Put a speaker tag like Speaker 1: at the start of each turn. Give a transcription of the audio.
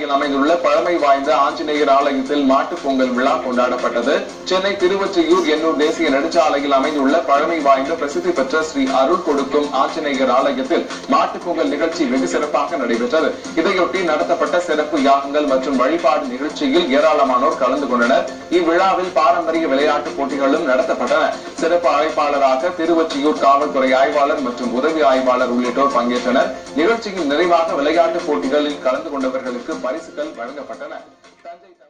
Speaker 1: சாலையில் அமைந்துள்ள பழமை வாய்ந்த ஆஞ்சநேயர் ஆலயத்தில் மாட்டுப் பொங்கல் விழா கொண்டாடப்பட்டது சென்னை திருவொற்றியூர் எண்ணூர் தேசிய நெடுஞ்சாலையில் அமைந்துள்ள பழமை வாய்ந்த பிரசித்தி பெற்ற ஸ்ரீ அருள் கொடுக்கும் ஆஞ்சநேயர் ஆலயத்தில் மாட்டுப் பொங்கல் நிகழ்ச்சி வெகு சிறப்பாக நடைபெற்றது இதையொட்டி நடத்தப்பட்ட சிறப்பு யாகங்கள் மற்றும் வழிபாடு நிகழ்ச்சியில் ஏராளமானோர் கலந்து கொண்டனர் இவ்விழாவில் பாரம்பரிய விளையாட்டுப் போட்டிகளும் நடத்தப்பட்டன சிறப்பு அழைப்பாளராக திருவொற்றியூர் காவல்துறை ஆய்வாளர் மற்றும் உதவி ஆய்வாளர் உள்ளிட்டோர் பங்கேற்றனர் நிகழ்ச்சியின் நிறைவாக விளையாட்டுப் போட்டிகளில் கலந்து கொண்டவர்களுக்கு பரிசுகள் வழங்கப்பட்டன தஞ்சை